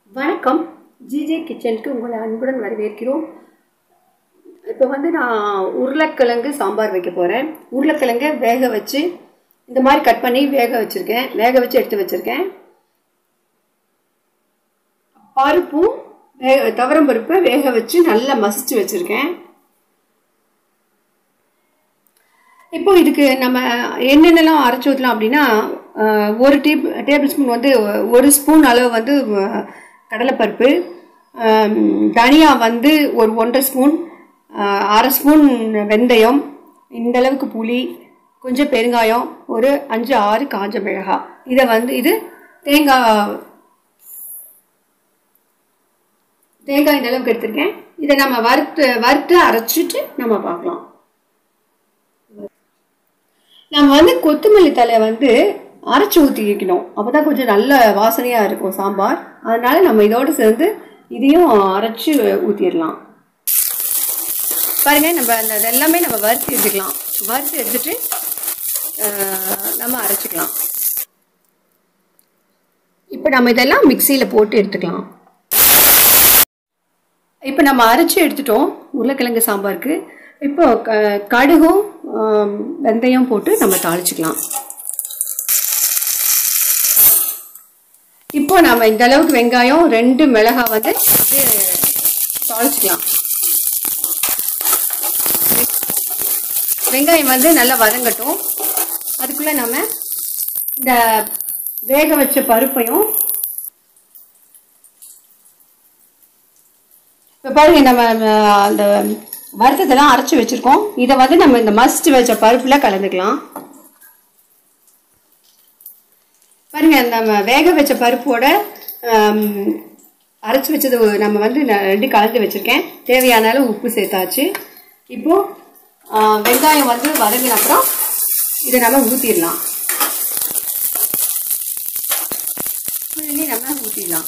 வணக்கம் ஜிஜே கிச்சனுக்கு உங்களை அன்புடன் வரவேற்கிறோம் இப்போ வந்து நான் உருளைக்கிழங்கு சாம்பார் வைக்க போகிறேன் உருளைக்கிழங்கை வேக வச்சு இந்த மாதிரி கட் பண்ணி வேக வச்சுருக்கேன் வேக வச்சு எடுத்து வச்சுருக்கேன் பருப்பும் வே துவரம் பருப்பை வேக வச்சு நல்லா மசிச்சு வச்சுருக்கேன் இப்போ இதுக்கு நம்ம என்னென்னலாம் அரைச்சி ஊற்றலாம் அப்படின்னா அஹ், ஒரு டீப் டேபிள் ஸ்பூன் வந்து ஒரு ஸ்பூன் அளவு வந்து அஹ், கடலைப்பருப்பு அஹ், தனியா வந்து ஒரு ஒன்றரை ஸ்பூன் அஹ், அரை ஸ்பூன் வெந்தயம் இந்த அளவுக்கு புளி கொஞ்சம் பெருங்காயம் ஒரு அஞ்சு ஆறு காஞ்ச மிளகாய் இதை வந்து இது தேங்காய் தேங்காய் இந்த அளவுக்கு எடுத்திருக்கேன் இதை நம்ம வறுத்து வறுத்து அரைச்சிட்டு நம்ம பார்க்கலாம் நம்ம வந்து கொத்தமல்லி தலை வந்து அரைச்சி ஊற்றி வைக்கணும் அப்போ தான் கொஞ்சம் நல்ல வாசனையாக இருக்கும் சாம்பார் அதனால நம்ம இதோடு சேர்ந்து இதையும் அரைச்சி ஊற்றிடலாம் பாருங்க நம்ம அந்த இது எல்லாமே நம்ம வறுத்து எடுத்துக்கலாம் வறுத்து எடுத்துட்டு அஹ், நம்ம அரைச்சிக்கலாம் இப்போ நம்ம இதெல்லாம் மிக்சியில் போட்டு எடுத்துக்கலாம் இப்போ நம்ம அரைச்சி எடுத்துட்டோம் உருளைக்கிழங்கு சாம்பாருக்கு இப்போ க கடுகும் ஆம், வெந்தயம் போட்டு நம்ம தாளிச்சுக்கலாம் இப்போ நம்ம இந்த அளவுக்கு வெங்காயம் ரெண்டு மிளகாய் வந்து இது தாளிச்சுக்கலாம் வெங்காயம் வந்து நல்லா வதங்கட்டும் அதுக்குள்ளே நம்ம இந்த வேக வச்ச பருப்பையும் இப்போ பாருங்க நம்ம அஹ், அந்த வறுத்ததெல்லாம் அரைச்சி வச்சிருக்கோம் இதை வந்து நம்ம இந்த மஸ்ட் வச்ச பருப்புல கலந்துக்கலாம் பாருங்க நம்ம வேக வச்ச பருப்போட ஆம், அரைச்சி வச்சது நம்ம வந்து நான் ரெண்டு கலந்து வச்சிருக்கேன் தேவையான அளவு உப்பு சேர்த்தாச்சு இப்போ ஆ, வெங்காயம் வந்து வதங்கின அப்புறம் இதை நம்ம ஊற்றிடலாம் நம்ம ஊற்றிடலாம்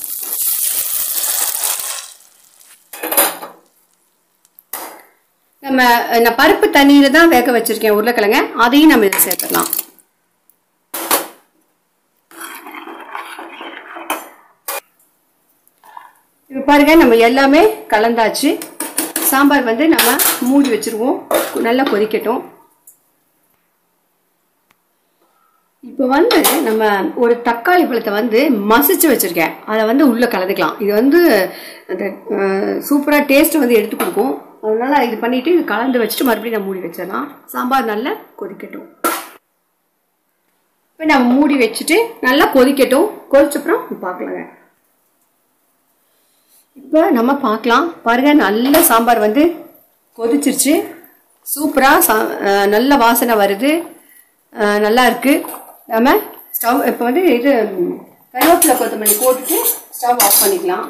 நம்ம நான் பருப்பு தண்ணியில தான் வேக வச்சிருக்கேன் உருளைக்கிழங்க அதையும் நம்ம இதில் சேர்த்துடலாம் இப்போ பாருங்க நம்ம எல்லாமே கலந்தாச்சு சாம்பார் வந்து நம்ம மூடி வச்சிருவோம் நல்லா கொதிக்கட்டும் இப்போ வந்து நம்ம ஒரு தக்காளி பழத்தை வந்து மசிச்சு வச்சுருக்கேன் அதை வந்து உள்ளே கலந்துக்கலாம் இது வந்து அந்த சூப்பராக டேஸ்ட் வந்து எடுத்து கொடுக்கும் அதனால இது பண்ணிவிட்டு இது கலந்து வச்சுட்டு மறுபடியும் நான் மூடி வச்சிடலாம் சாம்பார் நல்லா கொதிக்கட்டும் இப்போ நம்ம மூடி வச்சுட்டு நல்லா கொதிக்கட்டும் கொதிச்சப்புறம் பார்க்கலாங்க இப்போ நம்ம பார்க்கலாம் பாருங்க நல்ல சாம்பார் வந்து கொதிச்சிருச்சு சூப்பராக சா அஹ் நல்ல வாசனை வருது அஹ் நல்லா இருக்கு நம்ம ஸ்டவ் இப்போ வந்து இது ம், கருவேப்பிலை கொத்தமல்லி போட்டுட்டு ஸ்டவ் ஆஃப் பண்ணிக்கலாம்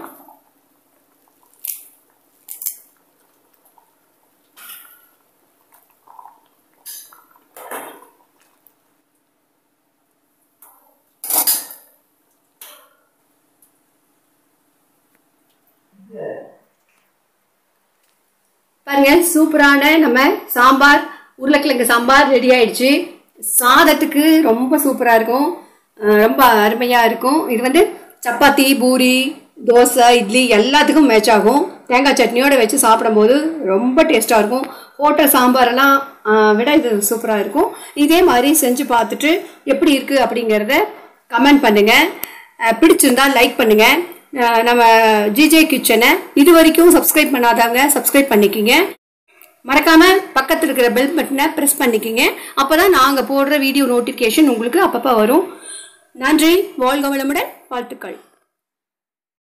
பாருங்க சூப்பரான நம்ம சாம்பார் உருளைக்கிழங்கு சாம்பார் ரெடி ஆயிடுச்சு சாதத்துக்கு ரொம்ப சூப்பராக இருக்கும் அஹ் ரொம்ப அருமையாக இருக்கும் இது வந்து சப்பாத்தி பூரி தோசை இட்லி எல்லாத்துக்கும் மேட்ச் ஆகும் தேங்காய் சட்னியோட வச்சு சாப்பிடும்போது ரொம்ப டேஸ்ட்டாக இருக்கும் ஹோட்டல் சாம்பாரெல்லாம் அஹ், விட இது சூப்பராக இருக்கும் இதே மாதிரி செஞ்சு பார்த்துட்டு எப்படி இருக்குது அப்படிங்கிறத கமெண்ட் பண்ணுங்கள் அஹ், பிடிச்சிருந்தா லைக் பண்ணுங்கள் அஹ், நம்ம ஜிஜே கிச்சனை இது வரைக்கும் சப்ஸ்கிரைப் பண்ணாதவங்க சப்ஸ்கிரைப் பண்ணிக்கிங்க மறக்காம பக்கத்தில் இருக்கிற பெல் பட்டனை ப்ரெஸ் பண்ணிக்கிங்க அப்பதான் நாங்கள் போடுற வீடியோ நோட்டிஃபிகேஷன் உங்களுக்கு அப்பப்போ வரும் நன்றி வாழ்க வளமுடன் வாழ்த்துக்கள்